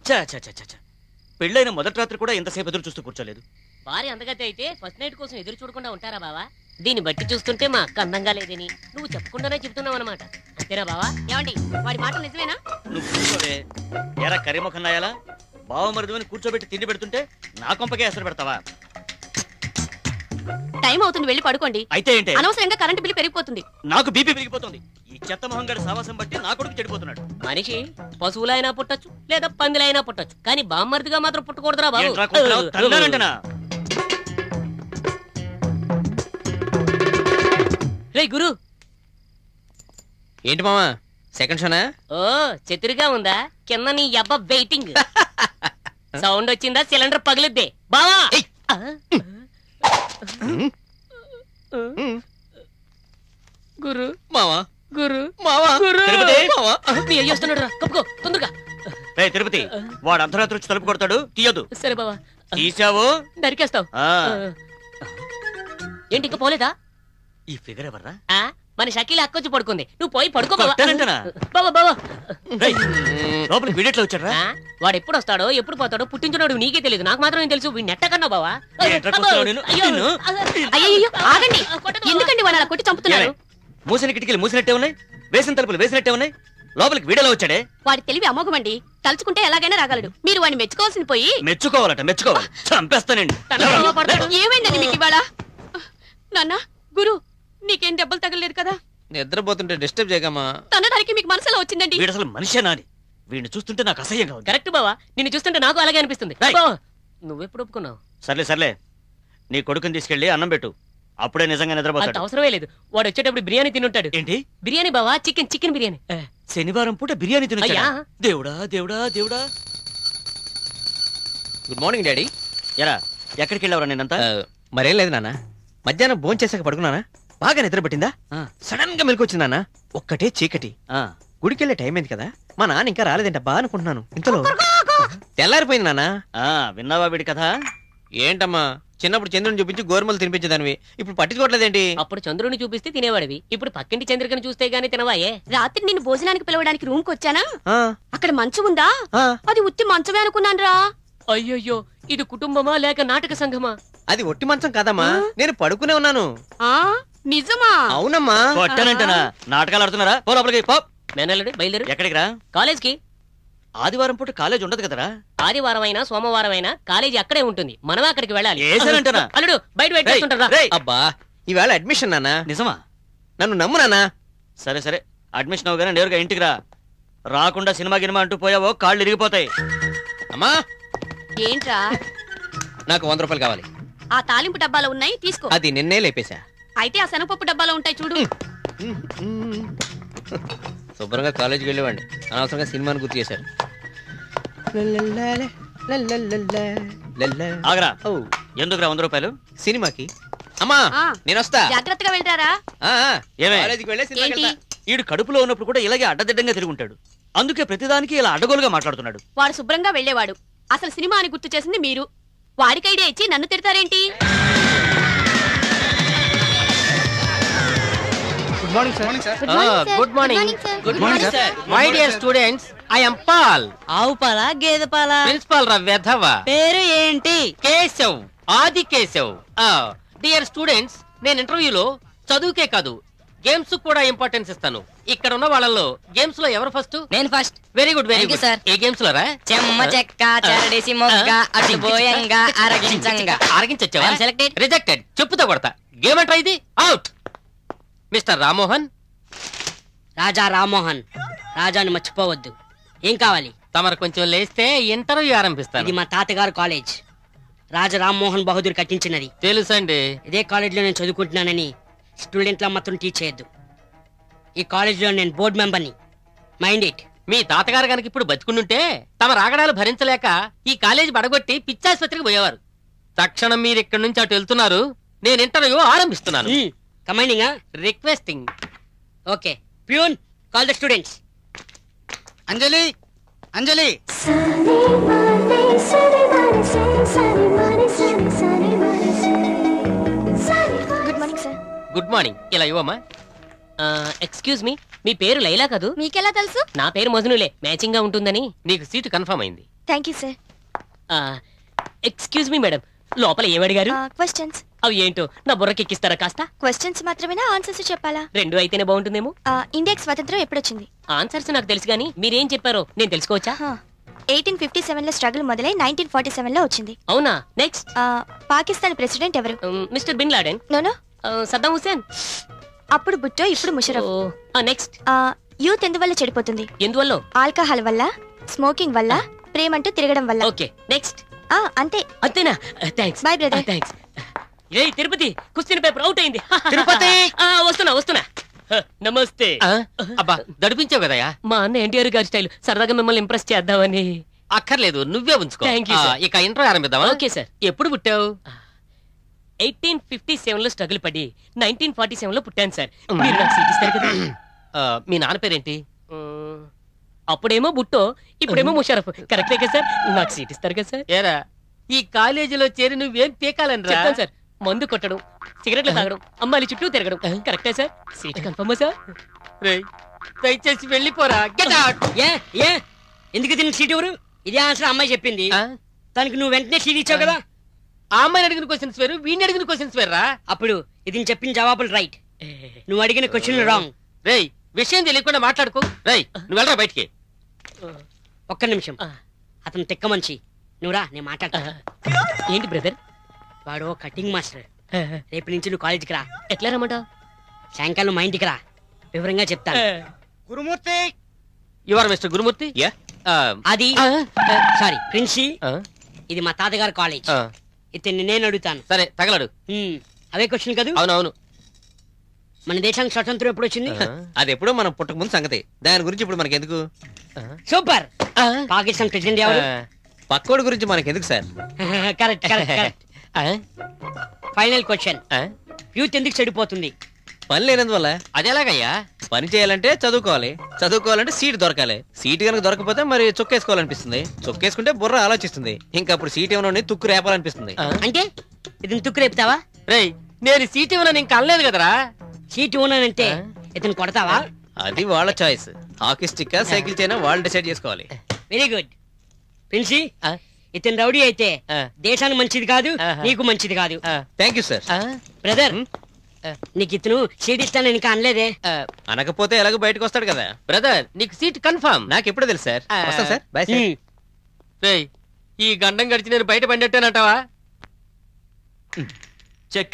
చా చా చా చా, చా పెళ్ళైన మొదటి రాత్రి కూడా ఇంతసేపు ఎదురు చూస్తూ కూర్చోలేదు భార్య అందగతే అయితే ఫస్ట్ నైట్ కోసం ఎదురు చూడకుండా ఉంటారా బావా దీన్ని బట్టి చూస్తుంటే మా అక్క అందంగా లేదని నువ్వు చెప్పకుండానే చెప్తున్నావు అనమాట అంతేనా బావా ఏమండి వాడి మాటలు నిజమేనా నువ్వు కూర్చోవే ఎరా కర్రీముఖం నాయాలా బావమరిదివని కూర్చోబెట్టి తిండి పెడుతుంటే నా కొంపకే ఎసరు పెడతావా టైం అవుతుంది వెళ్ళి పడుకోండి అయితే ఏంటే అనవసరంగా కరెంట్ బిల్లు పెరిగిపోతుంది నాకు బీపీ పెరిగిపోతుంది ఈ చెత్త మొహం గడి సావాసం బట్టి నా కొడుకు చెడిపోతున్నాడు మనిషి పశువులైనా పుట్టొచ్చు లేదా పందిలైనా పుట్టొచ్చు కానీ బామ్మర్దిగా మాత్రం పుట్టకూడదురా బాబు ఏంట్రా కూతురావు? తన్నానంటనా? రే గురు ఏంటి మామా సెకండ్ షోనా ఓ చతురుగా ఉందా కింద నీ అబ్బ వెయిటింగ్ సౌండ్ వచ్చిందా సిలిండర్ పగిలిద్దే బావా ఆ? గురు మావా గురు మావా గురు తిరుపతి? మావా మీ అయ్యి వస్తున్నాడు రా కప్పుకో తొందరగా రే తిరుపతి వాడు అర్ధరాత్రి వచ్చి తలుపు కొడతాడు తీయదు సరే బావా తీసావు నరికేస్తావు ఆ, ఏంటి ఇంకా పోలేదా ఈ ఫిగర్ ఎవర్రా ఆ మన షకీల అక్కొచ్చి పడుకుంది నువ్వు పోయి పడుకో బావా కొట్టానంటనా? బావా బావా రేయ్, లోపలికి వీడెట్లో వచ్చాడ్రా ఆ? వాడు ఎప్పుడు వస్తాడో ఎప్పుడు పోతాడో పుట్టించున్నాడు నీకే తెలియదు నాకు మాత్రం ఏం తెలుసు వీడిని ఎట్టకన్నా బావా ఎట్రా కూర్చున్నావు నేను? అయ్యో. నిన్ను? అయ్యో ఆగండి కొట్టకు బావా. ఎందుకండి వాళ్ళు అలా కొట్టి చంపుతున్నారు ఏమే? మూసిన కిటికీలు మూసినట్టే ఉన్నాయి వేసిన తలుపులు వేసినట్టే ఉన్నాయి లోపలికి వీడలో వచ్చాడే వాడి తెలివి అమోఘమండి తలుచుకుంటే ఎలాగైనా రాగలడు మీరు వాడిని మెచ్చుకోవాల్సింది పోయి మెచ్చుకోవాలట మెచ్చుకోవాలి చంపేస్తానండి తనలో పడతాడు. ఏమైందండి మీకు ఇవాళ నాన్న గురు నీకేం దెబ్బలు తగలలేదు కదా నిద్రపోతుంటే డిస్టర్బ్ చేయకమ్మా తనడానికి మీకు మనసులో వచ్చిందండి వీడు అసలు మనిషేనా అని వీడిని చూస్తుంటే నాకు అసహ్యంగా ఉంది కరెక్ట్ బావా నిన్ను చూస్తుంటే నాకు అలాగే అనిపిస్తుంది రేయ్. బావా, నువ్వెప్పుడు ఒప్పుకున్నావు సర్లే సర్లే నీ కొడుకుని తీసుకెళ్ళి అన్నం పెట్టు అప్పుడే నిజంగా అంత నిద్రపోతాడు అవసరమే లేదు వాడు వచ్చేటప్పుడు బిర్యానీ తినుంటాడు ఏంటి బిర్యానీ బావా చికెన్ చికెన్ బిర్యానీ శనివారం పూట బిర్యానీ తినొచ్చా అయ్యా. దేవుడా దేవుడా దేవుడా గుడ్ మార్నింగ్ డాడీ ఎరా ఎక్కడికి వెళ్ళావురా నేనంతా మరేం లేదు నాన్న మధ్యాహ్నం భోజనం చేశాక పడుకున్నానా బాగా నిద్ర పట్టిందా ఆ. సడన్ గా మెలకు నాన్న ఒక్కటే చీకటి ఆ, గుడికెళ్ళే టైం అయింది కదా మా నాన్న ఇంకా రాలేదంట బా అనుకుంటున్నాను ఇంతలో తెల్లారిపోయింది నాన్న ఆ, విన్నావా వీడి కథ ఏంటమ్మా చిన్నప్పుడు చంద్రుని చూపించి గోరుమలు తినిపించేదానివి ఇప్పుడు పట్టించుకోవట్లేదేంటి అప్పుడు చంద్రుని చూపిస్తే తినేవాడివి ఇప్పుడు పక్కింటి చంద్రికను చూస్తే గానీ తినవాయే రాత్రి నిన్ను భోజనానికి పిలవడానికి రూమ్ కి వచ్చానా ఆ, అక్కడ మంచం ఉందా ఆ, అది ఉత్తి మంచమే అనుకున్నాను రా అయ్యయ్యో ఇది కుటుంబమా లేక నాటక సంఘమా అది ఒట్టి మంచం కాదమ్మా నేను పడుకునే ఉన్నాను ఆ నిజమా అవునమ్మా కొట్టానంటనా నాటకాలు ఆడుతున్నారా పో లోపలికి పో మేనల్లుడు బయలుదేరు ఎక్కడికి రా కాలేజ్ కి ఆదివారం పూట కాలేజ్ ఉండదు కదరా ఆదివారం అయినా సోమవారం అయినా కాలేజీ అక్కడే ఉంటుంది మనమే అక్కడికి వెళ్ళాలి ఏసానంటనా? అల్లుడు బయట వెయిట్ రేయ్, చేస్తుంటారా రేయ్, అబ్బా ఈవేళ అడ్మిషన్ నాన్న నిజమా నన్ను నమ్ము నాన్న సరే సరే అడ్మిషన్ అవగానే నేరుగా ఇంటికి రా రాకుండా సినిమా గినిమా అంటూ పోయావో కాళ్ళు ఇరిగిపోతాయి అమ్మా ఏంట్రా నాకు వంద రూపాయలు కావాలి ఆ తాలింపు డబ్బాలో ఉన్నాయి తీసుకో అది నిన్నే లేపేశా అయితే ఆ శనగపప్పు డబ్బాలో ఉంటాయి చూడు శుభ్రంగా కాలేజీకి వెళ్ళేవాడిని అనవసరంగా సినిమాని గుర్తు చేశారు ఆగరా ఓ, ఎందుకురా వంద రూపాయలు సినిమాకి అమ్మా ఆ. నేను వస్తా జాగ్రత్తగా వెళ్తారా ఆ, ఆ, ఏమే? కాలేజీకి వెళ్ళే సినిమాకి ఏంటి వెళ్తా. ఈడు కడుపులో ఉన్నప్పుడు కూడా ఇలాగే అడ్డదిడ్డంగా తిరుగుంటాడు అందుకే ప్రతిదానికి ఇలా అడ్డగోలుగా మాట్లాడుతున్నాడు వాడు శుభ్రంగా వెళ్ళేవాడు అసలు సినిమా అని గుర్తు చేసింది మీరు వాడికి ఐడియా ఇచ్చి నన్ను తిడతారేంటి good morning sir good morning good morning sir my dear students I am Paul ఆవు పాల గేదె పాల ప్రిన్సిపాల్ రా వెధవ పేరు ఏంటి కేశవ్ ఆది కేశవ్ డియర్ స్టూడెంట్స్ నేను ఇంటర్వ్యూలో చదువుకే కాదు గేమ్స్ కూడా ఇంపార్టెన్స్ ఇస్తాను ఇక్కడ ఉన్న వాళ్ళలో గేమ్స్ లో ఎవరు ఫస్ట్ నేను first very good very Thank you, good sir. ఏ గేమ్స్ లో రా చెమ్మ చెక్క చెరడేసి మొగ్గ అటు బోయంగా అరగించంగా ఆరగించొచ్చావా I'm selected. రిజెక్టెడ్ చెప్పుతో కొడతా గేమ్ అంటారా ఇది అవుట్ మిస్టర్ రామ్మోహన్ రాజా రామ్మోహన్ రాజాను మర్చిపోవద్దు ఏం కావాలి తమరు కొంచెం లేస్తే ఇంటర్వ్యూ ఇది ఆరంభిస్తాను మా తాతగారు కాలేజ్ రాజా రామ్మోహన్ బహదూర్ కట్టించినది తెలుసండి ఇదే కాలేజీలో నేను చదువుకుంటున్నానని స్టూడెంట్ల మాత్రం టీచ్ చేయొద్దు ఈ కాలేజీలో నేను బోర్డు మెంబర్ని మైండ్ ఇట్ మీ తాతగారు గనక ఇప్పుడు బతుకుండుంటే తమ రాగడాలు భరించలేక ఈ కాలేజీ బడగొట్టి పిచ్చాసుపత్రికి పోయేవారు తక్షణం మీరు ఇక్కడి నుంచి అటు వెళ్తున్నారు నేను ఇంటర్వ్యూ ఆరంభిస్తున్నాను commanding requesting okay peon call the students Anjali Anjali good morning sir good morning ఇలా ఇవ్వమ్మా ఎక్స్క్యూజ్ మీ మీ పేరు లైలా కదూ మీకెలా తెలుసు నా పేరు మజనులే మ్యాచింగ్ గా ఉంటుందని నీకు సీటు కన్ఫర్మ్ అయింది thank you sir excuse me madam లోపల ఏమడిగారు క్వశ్చన్స్ అవి ఏంటో నా బుర్రకి ఎక్కిస్తారా కాస్త క్వశ్చన్స్ మాత్రమేనా ఆన్సర్స్ చెప్పాలా రెండు అయితేనే బాగుంటుందేమో ఇండియాకి స్వతంత్రం ఎప్పుడొచ్చింది ఆన్సర్స్ నాకు తెలుసు కానీ మీరేం చెప్పారో నేను తెలుసుకోవచ్చా ఎయిటీన్ ఫిఫ్టీ సెవెన్ లో స్ట్రగుల్ మొదలై నైన్టీన్ ఫార్టీ సెవెన్ లో వచ్చింది అవునా నెక్స్ట్ ఆ, పాకిస్తాన్ ప్రెసిడెంట్ ఎవరు mister Bin Laden no no Saddam Hussein అప్పుడు బుట్టో ఇప్పుడు ముషరఫ్ నెక్స్ట్ యూత్ ఎందువల్ల చెడిపోతుంది ఎందువల్ల ఆల్కహాల్ వల్ల స్మోకింగ్ వల్ల ప్రేమంటూ తిరగడం వల్ల ఓకే నెక్స్ట్ అంతే అంతేనా థ్యాంక్స్ బాయ్ బ్రదర్ థ్యాంక్స్ ఏ తిరుపతి క్వశ్చన్ పేపర్ అవుట్ అయింది తిరుపతి! ఆ, వస్తున్నా వస్తున్నా హ, నమస్తే అబ్బా దడిపించావు కదయా మా అన్న ఎన్టీఆర్ గారి స్టైల్ సరదాగా మిమ్మల్ని ఇంప్రెస్ చేద్దామని అక్కర్లేదు నువ్వే ఉంచుకో Thank you, ఆ, sir. ఇక ఇంటర్వ్యూ ఆరంభిద్దామా ఓకే సార్ ఎప్పుడు పుట్టావు ఎయిటీన్ ఫిఫ్టీ సెవెన్ లో స్ట్రగుల్ పడి నైన్టీన్ ఫార్టీ సెవెన్ లో పుట్టాను సార్ మీరు నాకు సీట్ ఇస్తారు కదా ఆ, మీ నాన్న పేరేంటి మ్మ్. అప్పుడేమో బుట్టో ఇప్పుడేమో ముషరఫ్ కరెక్టే కదా సార్ నాకు సీట్ ఇస్తారు కదా సార్ ఏరా ఈ కాలేజీలో చేరి నువ్వేం పీకాలని చెప్తాను సార్ మందు కొట్టడం సిగరెట్లు తాగడం అమ్మాయిల చుట్టూ తిరగడం కరెక్టే సార్ సీట్ కన్ఫర్మా సార్ దయచేసి వెళ్ళిపోరా గెట్ అవుట్ ఏ ఏ ఎందుకు తిన్న సీట్ ఎవరు ఇదే ఆన్సర్ అమ్మాయి చెప్పింది తనకి నువ్వు వెంటనే సీట్ ఇచ్చావు కదా ఆ అమ్మాయిని అడిగిన క్వశ్చన్స్ వేరు వీడిని అడిగిన క్వశ్చన్స్ వేర్రా అప్పుడు ఇది చెప్పిన జవాబులు రైట్ నువ్వు అడిగిన క్వశ్చన్ రాంగ్ రేయ్ విషయం తెలియకుండా మాట్లాడుకో రేయ్ నువ్వు వెళ్ళరా బయటికి ఒక్క నిమిషం అతను తిక్క మనిషి నువ్వురా నేను మాట్లాడతా ఏంటి బ్రదర్ వాడు కటింగ్ మాస్టర్ రేపు నుంచి నువ్వు కాలేజీకి రా ఎట్లా రమ్మంటావు సాయంకాలం మా ఇంటికి రా వివరంగా చెప్తాను గురుమూర్తి యువర్ మిస్టర్ గురుమూర్తి అది సారీ ప్రిన్సి ఇది మా తాతగారి కాలేజ్ ఇతన్ని నేను అడుగుతాను సరే తగలడు హ్మ్, అవే క్వశ్చన్ కదా అవునవును మన దేశానికి స్వతంత్రం ఎప్పుడు వచ్చింది అది ఎప్పుడో మనం పుట్టక ముందు సంగతి దాని గురించి ఇప్పుడు మనకి ఎందుకు సూపర్ పాకిస్తాన్ ప్రెసిడెంట్ ఎవరు పక్కోడి గురించి మనకి ఎందుకు sir correct correct correct final question youth ఎందుకు చెడిపోతుంది పని లేనందువల్ల అదేలాగయ్యా పని చేయాలంటే చదువుకోవాలి చదువుకోవాలంటే సీట్ దొరకాలి సీట్ కనుక దొరకపోతే మరి చొక్కేసుకోవాలనిపిస్తుంది చొక్కేసుకుంటే బుర్ర ఆలోచిస్తుంది ఇంకా అప్పుడు సీట్ ఏమైనా తుక్కు రేపాలనిపిస్తుంది అంటే ఇతను తుక్కు రేపుతావా రేయ్ నేను సీట్ ఇవ్వనని ఇంకా అనలేదు కదరా సీట్ ఇవ్వనంటే ఇతను కొడతావా అది వాళ్ళ choice hockey stick cycle China వాళ్ళు డిసైడ్ చేసుకోవాలి వెరీ గుడ్ ప్రిన్సి ఇతను రౌడీ అయితే దేశానికి మంచిది కాదు నీకు మంచిది కాదు థ్యాంక్ యూ సార్ బ్రదర్ నీకు ఇతను సీట్ ఇస్తానని ఇంకా అనలేదే అనకపోతే ఎలాగో బయటకు వస్తాడు కదా బ్రదర్ నీకు సీట్ కన్ఫర్మ్ నాకు ఎప్పుడు తెలుసు సార్ వస్తాను సార్ బాయ్ సార్ రేయ్ ఈ గండం గడిచి నేను బయట పడినట్టేనంటావా చెక్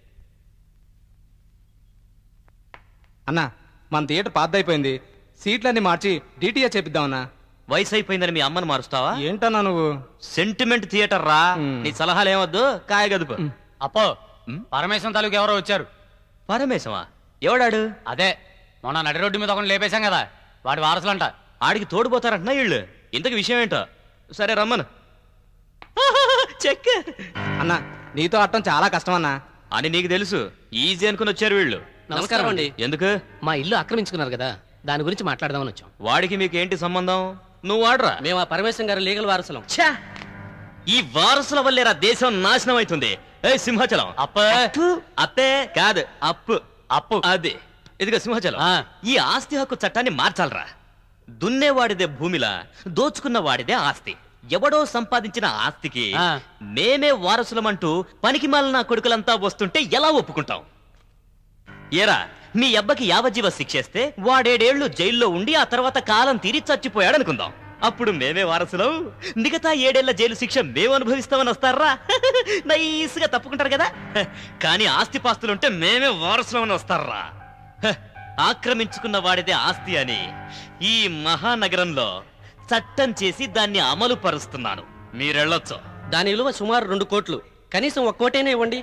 అన్నా మన థియేటర్ పాతదైపోయింది సీట్లన్నీ మార్చి డిటిఏ చేపిద్దామన్నా వయసు అయిపోయిందని మీ అమ్మని మారుస్తావా ఏంటన్నా నువ్వు సెంటిమెంట్ థియేటర్ రా నీ సలహాలు ఏమొద్దు కాయ గదుపు అప్పో పరమేశ్వరం తాలూకు ఎవరో వచ్చారు పరమేశమా ఎవడాడు అదే మొన్న నడి రోడ్డు మీద ఒకటి లేపేశాం కదా వాడి వారసులంట ఆడికి తోడుపోతారంటున్నా వీళ్ళు ఇంతకు విషయం ఏంటో సరే రమ్మను చెక్ అన్నా నీతో ఆడటం చాలా కష్టం అన్నా అని నీకు తెలుసు ఈజీ అనుకుని వచ్చారు వీళ్ళు నమస్కారం అండి. ఎందుకు మా ఇల్లు ఆక్రమించుకున్నారు కదా దాని గురించి మాట్లాడదామని వచ్చాం వాడికి మీకు ఏంటి సంబంధం నువ్వు వాడరా మేము ఆ పరమేశ్వరం గారు లీగల్ వారసులం ఛా! ఈ వారసుల వల్లేరా దేశం నాశనం అవుతుంది ఏ సింహాచలం అప్ప అప్పే కాదు అప్పు అప్పు అది ఇదిగో సింహాచలం ఈ ఆస్తి హక్కు చట్టాన్ని మార్చాలరా దున్నేవాడిదే భూమిలా దోచుకున్న వాడిదే ఆస్తి ఎవడో సంపాదించిన ఆస్తికి మేమే వారసులమంటూ పనికి మాలిన కొడుకులంతా వస్తుంటే ఎలా ఒప్పుకుంటాం ఏరా మీ అబ్బకి యావజ్జీవ శిక్షేస్తే వాడేడేళ్లు జైల్లో ఉండి ఆ తర్వాత కాలం తీరి చచ్చిపోయాడు అనుకుందాం అప్పుడు మేమే వారసులం మిగతా ఏడేళ్ల జైలు శిక్ష మేము అనుభవిస్తామని వస్తారా నైస్గా తప్పుకుంటారు కదా కానీ ఆస్తిపాస్తులుంటే మేమే వారసులమని వస్తారా హ, ఆక్రమించుకున్న వాడిదే ఆస్తి అని ఈ మహానగరంలో చట్టం చేసి దాన్ని అమలు పరుస్తున్నాను మీరెళ్ళొచ్చు దాని విలువ సుమారు రెండు కోట్లు కనీసం ఒక కోటైనా ఇవ్వండి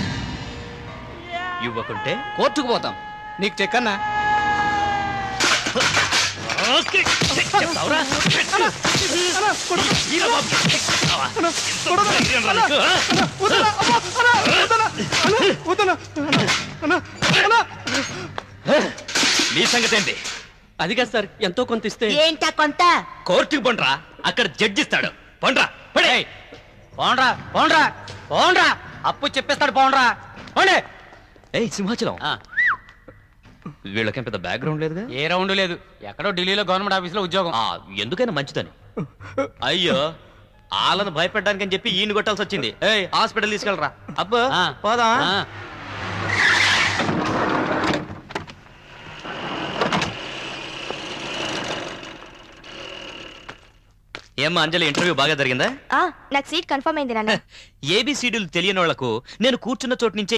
ఇవ్వకుంటే కోర్టుకు పోతాం నీకు చెక్ అన్నా చెప్తావురా? నీ సంగతి ఏంటి అది కాదు సార్ ఎంతో కొంత ఇస్తే ఏంటా కొంత కోర్టుకు పండ్రా అక్కడ జడ్జి ఇస్తాడు పండ్రా పడే పోండ్రా పోండ్రా పోండ్రా అప్పు చెప్పేస్తాడు పోండ్రా పోండి ఏయ్ సింహాచలం వీళ్ళకేం పెద్ద బ్యాక్గ్రౌండ్ లేదుగా ఏ రౌండ్ లేదు ఎక్కడో ఢిల్లీలో గవర్నమెంట్ ఆఫీస్ లో ఉద్యోగం ఎందుకైనా మంచిదని అయ్యో వాళ్ళని భయపెట్టడానికి అని చెప్పి ఈయన కొట్టాల్సి వచ్చింది ఏయ్ హాస్పిటల్ తీసుకెళ్ళరా అబ్బో ఆ. పోదా ఆ. ఏమ్మా అంజలి ఇంటర్వ్యూ బాగా జరిగిందా ఆ, నాకు సీట్ కన్ఫర్మ్ అయింది నాన్న ఏబిసిడీలు తెలియని వాళ్లకు నేను కూర్చున్న చోటు నుంచే